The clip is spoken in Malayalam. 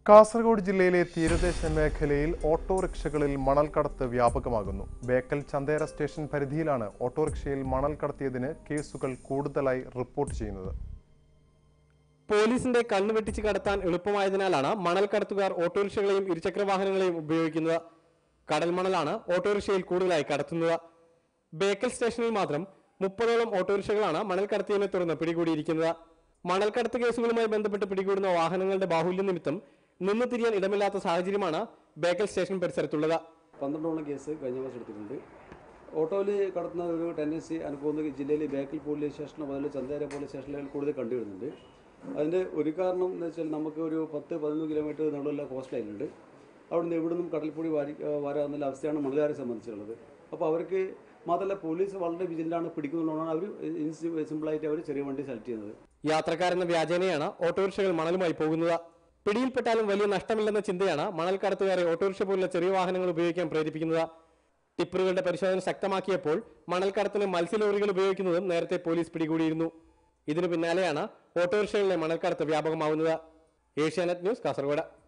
കാസർഗോഡ് ജില്ലയിലെ തീരദേശ മേഖലയിൽ ഓട്ടോറിക്ഷകളിൽ മണൽ കടത്ത് വ്യാപകമാകുന്നു ബേക്കൽ ചന്തേര സ്റ്റേഷൻ പരിധിയിലാണ് ഓട്ടോറിക്ഷയിൽ മണൽ കടത്തിയതിന് കേസുകൾ കൂടുതലായി റിപ്പോർട്ട് ചെയ്യുന്നത് പോലീസിന്റെ കണ്ണ് വെട്ടിച്ച് കടത്താൻ എളുപ്പമായതിനാലാണ് മണൽ കടത്തുകാർ ഓട്ടോറിക്ഷകളെയും ഇരുചക്ര വാഹനങ്ങളെയും ഉപയോഗിക്കുന്നത് കടൽ മണലാണ് ഓട്ടോറിക്ഷയിൽ കൂടുതലായി കടത്തുന്നത് ബേക്കൽ സ്റ്റേഷനിൽ മാത്രം മുപ്പതോളം ഓട്ടോറിക്ഷകളാണ് മണൽ കടത്തിയതിനെ തുടർന്ന് പിടികൂടിയിരിക്കുന്നത് മണൽ കടത്ത് കേസുകളുമായി ബന്ധപ്പെട്ട് പിടികൂടുന്ന വാഹനങ്ങളുടെ ബാഹുല്യം നിമിത്തം നിന്ന് തിരിയാൻ ഇടമില്ലാത്ത സാഹചര്യമാണ് ബേക്കൽ സ്റ്റേഷൻ പരിസരത്തുള്ളത് പന്ത്രണ്ടോളം കേസ് കഴിഞ്ഞ വർഷം എടുത്തിട്ടുണ്ട് ഓട്ടോയിൽ കടത്തുന്ന ഒരു ടെൻഡൻസി അനുഭവം ജില്ലയിൽ ബേക്കൽ പോലീസ് സ്റ്റേഷനോ മുതൽ ചന്തേര പോലീസ് സ്റ്റേഷനിൽ കൂടുതൽ കണ്ടുവരുന്നുണ്ട് അതിൻ്റെ ഒരു കാരണം എന്ന് വെച്ചാൽ നമുക്ക് ഒരു പത്ത് പതിനൊന്ന് കിലോമീറ്റർ നടുവുള്ള കോസ്റ്റ് ലൈൻ ഉണ്ട് അവിടുന്ന് എവിടെ നിന്നും കടൽപ്പൊടി വാരി വരാവുന്ന അവസ്ഥയാണ് മണലുകാരെ സംബന്ധിച്ചുള്ളത് അപ്പോൾ അവർക്ക് മാത്രമല്ല പോലീസ് വളരെ വിജിലാണ് പിടിക്കുന്നതുകൊണ്ടാണ് അവർ സിമ്പിളായിട്ട് അവർ ചെറിയ വണ്ടി സെലക്ട് ചെയ്യുന്നത് യാത്രക്കാരെന്ന വ്യാജേനയാണ് ഓട്ടോറിക്ഷകൾ മണലുമായി പോകുന്നത് പിടിയിൽപ്പെട്ടാലും വലിയ നഷ്ടമില്ലെന്ന ചിന്തയാണ് മണൽ കടത്തുകാരെ ഓട്ടോറിക്ഷ പോലുള്ള ചെറിയ വാഹനങ്ങൾ ഉപയോഗിക്കാൻ പ്രേരിപ്പിക്കുന്നത് ടിപ്പറുകളുടെ പരിശോധന ശക്തമാക്കിയപ്പോൾ മണൽ കടത്തിന് മത്സ്യലോറികൾ ഉപയോഗിക്കുന്നതും നേരത്തെ പോലീസ് പിടികൂടിയിരുന്നു ഇതിനു പിന്നാലെയാണ് ഓട്ടോറിക്ഷകളിലെ മണൽ കടത്ത് വ്യാപകമാവുന്നത് ഏഷ്യാനെറ്റ് ന്യൂസ് കാസർഗോഡ്